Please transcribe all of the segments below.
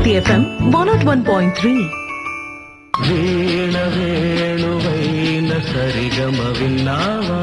Bharati F M one naught one point three వీణ వేణువైన సరిగమ విన్నావా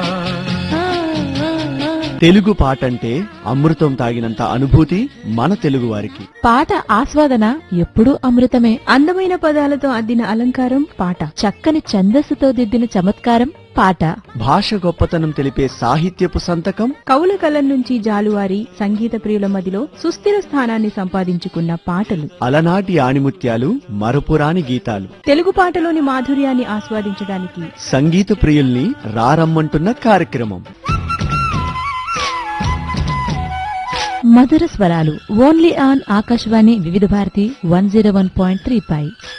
తెలుగు పాట అంటే అమృతం తాగినంత అనుభూతి మన తెలుగు వారికి పాట ఆస్వాదన ఎప్పుడూ అమృతమే అందమైన పదాలతో అద్దిన అలంకారం పాట చక్కని ఛందస్సుతో దిద్దిన చమత్కారం పాట భాష గొప్పతనం తెలిపే సాహిత్యపు సంతకం కవుల కలం నుంచి జాలువారి సంగీత ప్రియుల మదిలో సుస్థిర స్థానాన్ని సంపాదించుకున్న పాటలు అలనాటి ఆణిముత్యాలు మరపురాని గీతాలు తెలుగు పాటలోని మాధుర్యాన్ని ఆస్వాదించడానికి సంగీత ప్రియుల్ని రారమ్మంటున్న కార్యక్రమం మధుర స్వరాలు only on Akashvani Vividh Bharati one zero one point three పై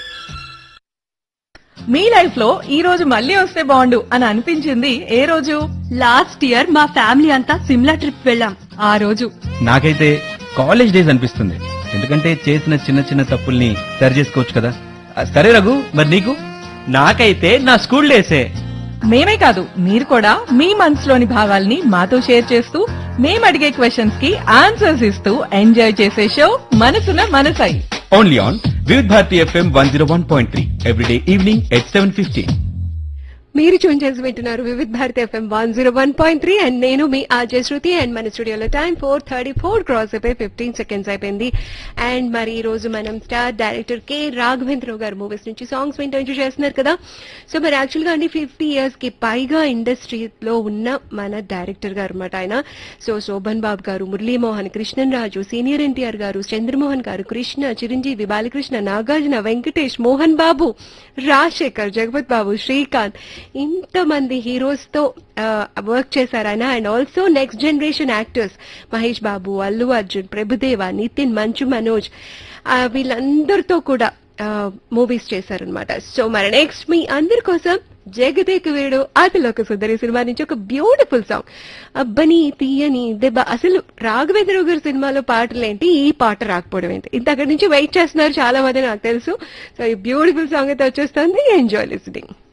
మీ లైఫ్ లో ఈ రోజు మళ్ళీ వస్తే బాగుండు అని అనిపించింది ఏ రోజు లాస్ట్ ఇయర్ మా ఫ్యామిలీ అంతా సిమ్లా ట్రిప్ వెళ్ళాం ఆ రోజు నాకైతే కాలేజ్ డేస్ అనిపిస్తుంది ఎందుకంటే చేసిన చిన్న చిన్న తప్పుల్ని సరి చేసుకోవచ్చు కదా ఆ, సరే రఘు మరి నీకు నాకైతే నా స్కూల్ డేసే మేమే కాదు మీరు కూడా మీ మనసులోని భావాల్ని మాతో షేర్ చేస్తూ మేము అడిగే క్వశ్చన్స్ కి ఆన్సర్స్ ఇస్తూ ఎంజాయ్ చేసే షో మనసున మనసై only on Vividh Bharati F M one zero one point three every day evening at seven fifteen మీరు చూన్ చేసి వింటున్నారు Vividh Bharati F M one zero one point three and నేను మీ ఆర్జే శృతి అండ్ మన స్టూడియోలో time four thirty four cross అయిపోయి ఫిఫ్టీన్ సెకండ్స్ అయిపోయింది అండ్ మరి ఈ రోజు మనం స్టార్ డైరెక్టర్ కె రాఘవేంద్రరావు గారు మూవీస్ నుంచి సాంగ్స్ వింటూ ఎంజాయ్ చేస్తున్నారు కదా సో మరి యాక్చువల్ గా అండి ఫిఫ్టీ ఇయర్స్ కి పైగా ఇండస్ట్రీలో ఉన్న మన డైరెక్టర్ గారు అనమాట ఆయన సో శోభన్ బాబు గారు మురళీమోహన్ కృష్ణన్ రాజు సీనియర్ ఎన్టీఆర్ గారు చంద్రమోహన్ గారు కృష్ణ చిరంజీవి బాలకృష్ణ నాగార్జున వెంకటేష్ మోహన్ బాబు రాజశేఖర్ జగపత్ బాబు శ్రీకాంత్ ఇంతమంది హీరోస్ తో వర్క్ చేశారు ఆయన and also next generation actors Mahesh Babu Allu Arjun Prabhu Deva Nithin Manchu Manoj ఆ, వీళ్ళందరితో కూడా మూవీస్ చేశారనమాట సో మరి నెక్స్ట్ మీ అందరి కోసం జగదేక వీడు ఆటలోక సుందరి సినిమా నుంచి ఒక బ్యూటిఫుల్ సాంగ్ అబ్బని తీయని దెబ్బ అసలు రాఘవేంద్రరావు గారి సినిమాలో పాటలేంటి ఈ పాట రాకపోవడం ఏంటి ఇంత అక్కడి నుంచి వెయిట్ చేస్తున్నారు చాలా మంది నాకు తెలుసు సో ఈ బ్యూటిఫుల్ సాంగ్ అయితే వచ్చేస్తుంది ఎంజాయ్ లిస్నింగ్